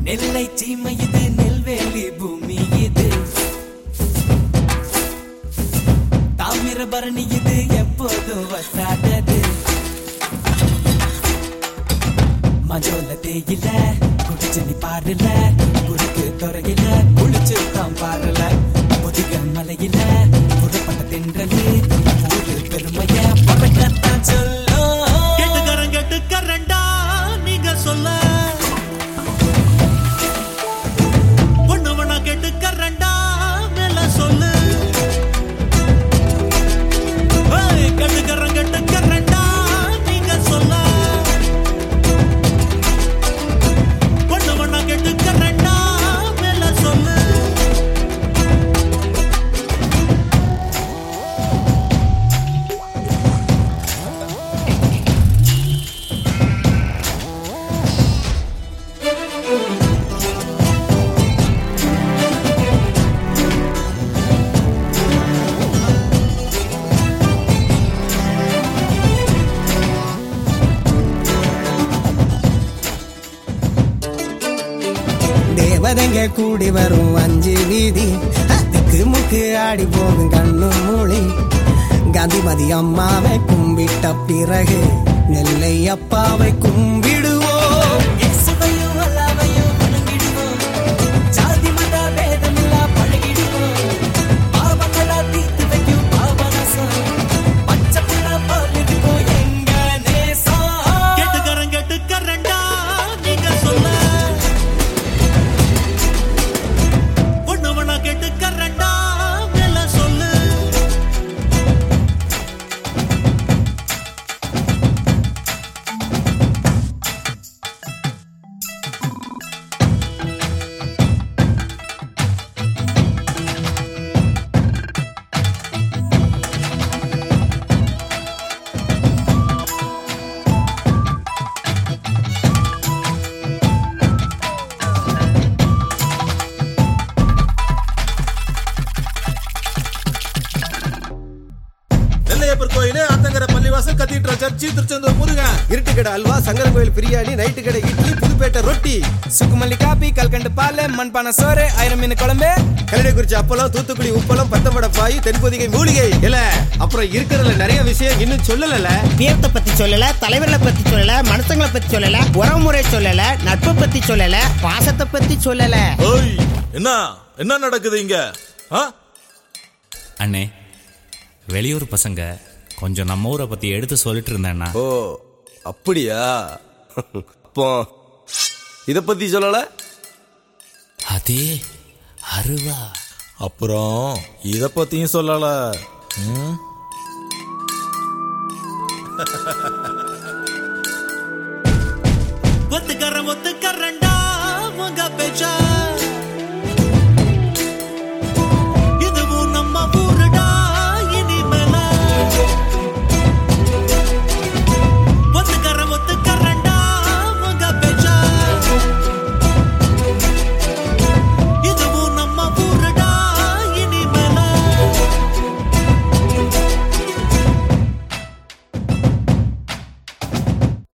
நெல்லை சீமை இது நெல்வேலி பூமி இது தாமிரபரணி இது எப்போதும் வசாதது மஜோல தேயில குடிச்சு நீ பாருல குறுக்கு துறையில குளிச்சு தான் பாருல முதுக மலையில புறப்பட்ட தென்றலு ஊரு பெருமைய பறக்கத்தான் சொல்லும் கெட்டுக்கரன் கெட்டுக்கரண்டா நீங்க சொல்ல பொண்ணுவனா கெட்டுக்கரண்டா மேல சொல்லு ஏய், கெட்டுக்கரன் கெட்டுக்கரண்டா நீங்க சொல்ல பொண்ணுவனா கெட்டுக்கரண்டா மேல சொல்லு தேவதைங்க கூடி வரும் அஞ்சு வீதி அதுக்கு முக்கு ஆடி போகும் கண்ணு மூளி காந்திமதி அம்மாவை கும்பிட்ட பிறகு நெல்லை அப்பாவை கும்பிடுவோம் இயேசுவையும் அல்லாவையும் வணங்கிடுவோம். ஜாதி மத பேதமில்லா பழகிடுவோம். பாவங்களா தீர்த்து வைக்கும் பாபநாசம். பச்சை புள்ள போல் இருக்கும் எங்க நேசம். கெட்டுக்கரன் கெட்டுக்கரண்டா நீங்க சொல்ல பொண்ணுவனா கெட்டுக்கரண்டா மேல சொல்லு நெல்லையப்பர் கோயில் ஆத்தங்கர பள்ளிவாசல் கத்தீட்ரல் சர்ச்சி திருச்செந்தூர் முருகன் இருட்டு கடை அல்வா சங்கரன் கோயில் பிரியாணி நைட்டு கடை இட்லி புதுப்பேட்டை ரொட்டி சுக்குமல்லி காப்பி கல்கண்டு பால் மண்பானை சோறு ஆயிரம் மீன் குழம்பு கல்லடைக்குறிச்சி அப்பளம் தூத்துக்குடி உப்பளம் பத்தம்பட பாய் தென்பொதிகை மூலிகை இல்ல அப்புறம் இருக்கிறதுல நிறைய விஷயம் இன்னும் சொல்லல தீர்த்த பத்தி சொல்லல தலைவர்களை பத்தி சொல்லல மனுஷங்களை பத்தி சொல்லல உறவுமுறை சொல்லல நட்பை பத்தி சொல்லல பாசத்தை பத்தி சொல்லல ஓய் என்ன என்ன நடக்குது இங்க ஆ? அண்ணே வெளியூர் பசங்க கொஞ்சம் நம்ம ஊரை பத்தி எடுத்து சொல்லிட்டு இருந்தேன்னா ஓ அப்படியா அப்போ இத பத்தி சொல்லல அதே அருவா அப்புறம் இத பத்தியும் சொல்லல ம்? ஒத்துக்கரன் ஒத்துக்கரண்டா